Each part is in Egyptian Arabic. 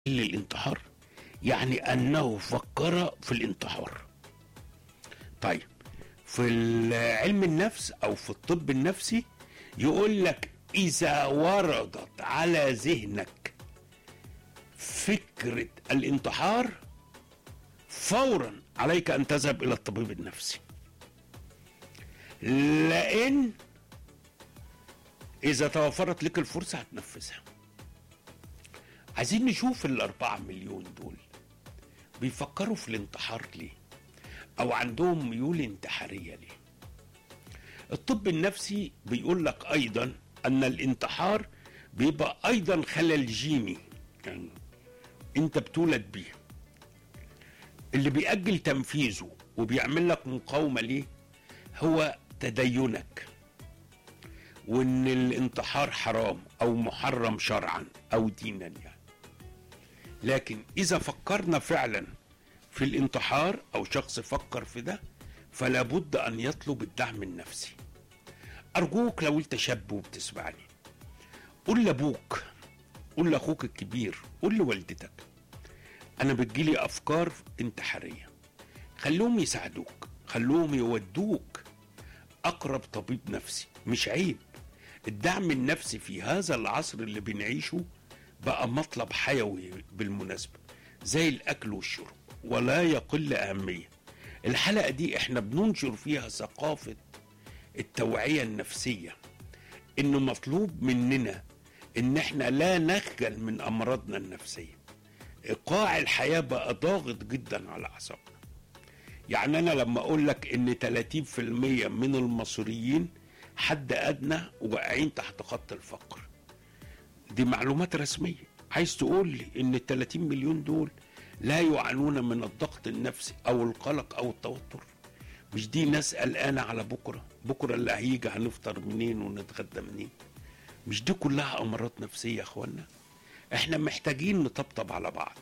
للانتحار يعني انه فكر في الانتحار طيب في علم النفس او في الطب النفسي يقول لك اذا وردت على ذهنك فكره الانتحار فورا عليك ان تذهب الى الطبيب النفسي لان اذا توفرت لك الفرصه هتنفذها عايزين نشوف الأربعة مليون دول بيفكروا في الانتحار ليه أو عندهم ميول انتحارية ليه الطب النفسي بيقول لك أيضا أن الانتحار بيبقى أيضا خلل جيني يعني أنت بتولد بيه اللي بيأجل تنفيذه وبيعمل لك مقاومة ليه هو تدينك وان الانتحار حرام او محرم شرعا او دينا يعني لكن اذا فكرنا فعلا في الانتحار او شخص فكر في ده فلا بد ان يطلب الدعم النفسي ارجوك لو انت شاب وبتسمعني قول لابوك قول لاخوك الكبير قول لوالدتك انا بتجيلي افكار انتحاريه خلوهم يساعدوك خلوهم يودوك اقرب طبيب نفسي مش عيب الدعم النفسي في هذا العصر اللي بنعيشه بقى مطلب حيوي بالمناسبة زي الأكل والشرب ولا يقل أهمية الحلقة دي احنا بننشر فيها ثقافة التوعية النفسية انه مطلوب مننا ان احنا لا نخجل من امراضنا النفسية ايقاع الحياة بقى ضاغط جدا على اعصابنا يعني انا لما اقول لك ان 30% من المصريين حد ادنى واقعين تحت خط الفقر دي معلومات رسميه عايز تقول لي ان ال 30 مليون دول لا يعانون من الضغط النفسي او القلق او التوتر مش دي ناس قلقانه على بكره بكره اللي هيجي هنفطر منين ونتغدى منين مش دي كلها امراض نفسيه يا اخوانا احنا محتاجين نطبطب على بعض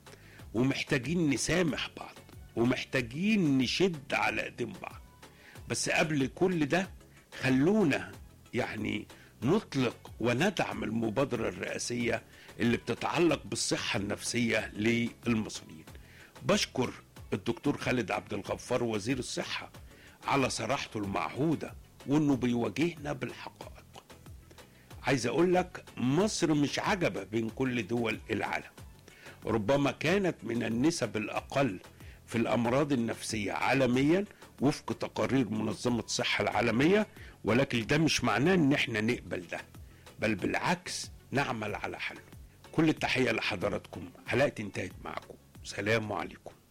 ومحتاجين نسامح بعض ومحتاجين نشد على ايدين بعض بس قبل كل ده خلونا يعني نطلق وندعم المبادرة الرئاسية اللي بتتعلق بالصحة النفسية للمصريين بشكر الدكتور خالد عبد الغفار وزير الصحة على صراحته المعهودة وانه بيواجهنا بالحقائق عايز اقول لك مصر مش عجبة بين كل دول العالم ربما كانت من النسب الاقل في الامراض النفسية عالميا وفق تقارير منظمة الصحة العالمية ولكن ده مش معناه ان احنا نقبل ده بل بالعكس نعمل على حله كل التحية لحضراتكم حلقتي انتهت معكم سلام عليكم